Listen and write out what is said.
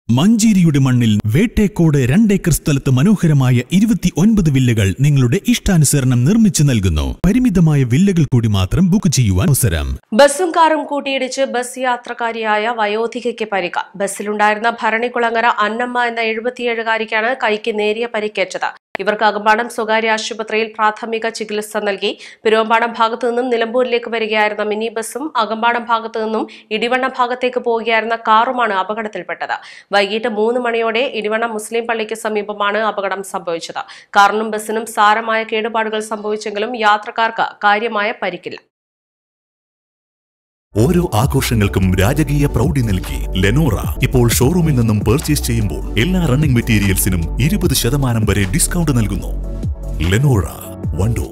മഞ്ചേരിയുടെ മണ്ണിൽ വേട്ടേക്കോട് രണ്ടേക്കർ സ്ഥലത്ത് മനോഹരമായ ഇരുപത്തി ഒൻപത് വില്ലകൾ നിങ്ങളുടെ ഇഷ്ടാനുസരണം നിർമ്മിച്ചു നൽകുന്നു പരിമിതമായ വില്ലകൾ കൂടി മാത്രം ബുക്ക് ചെയ്യുവാൻ അവസരം ബസ്സും കാറും കൂട്ടിയിടിച്ച് ബസ് യാത്രക്കാരിയായ വയോധികയ്ക്ക് പരിക്ക് ബസ്സിലുണ്ടായിരുന്ന ഭരണിക്കുളങ്ങര അന്നമ്മ എന്ന എഴുപത്തിയേഴുകാരിക്കാണ് കൈക്ക് നേരിയ പരിക്കേറ്റത് ഇവർക്ക് അകമ്പാടം സ്വകാര്യ ആശുപത്രിയിൽ പ്രാഥമിക ചികിത്സ നൽകി പെരുവമ്പാടം ഭാഗത്തു നിന്നും നിലമ്പൂരിലേക്ക് വരികയായിരുന്ന മിനി ബസ്സും അകമ്പാടം ഭാഗത്തു നിന്നും ഇടിവണ്ണ ഭാഗത്തേക്ക് പോവുകയായിരുന്ന കാറുമാണ് അപകടത്തിൽപ്പെട്ടത് വൈകിട്ട് മൂന്ന് മണിയോടെ ഇടിവണ്ണ മുസ്ലിം പള്ളിക്ക് സമീപമാണ് അപകടം സംഭവിച്ചത് കാറിനും ബസ്സിനും സാരമായ കേടുപാടുകൾ സംഭവിച്ചെങ്കിലും യാത്രക്കാർക്ക് കാര്യമായ പരിക്കില്ല ഓരോ ആഘോഷങ്ങൾക്കും രാജകീയ പ്രൗഢി നൽകി ലെനോറ ഇപ്പോൾ ഷോറൂമിൽ നിന്നും പർച്ചേസ് ചെയ്യുമ്പോൾ എല്ലാ റണ്ണിംഗ് മെറ്റീരിയൽസിനും ഇരുപത് ശതമാനം വരെ ഡിസ്കൗണ്ട് നൽകുന്നു ലെനോറ വണ്ടൂർ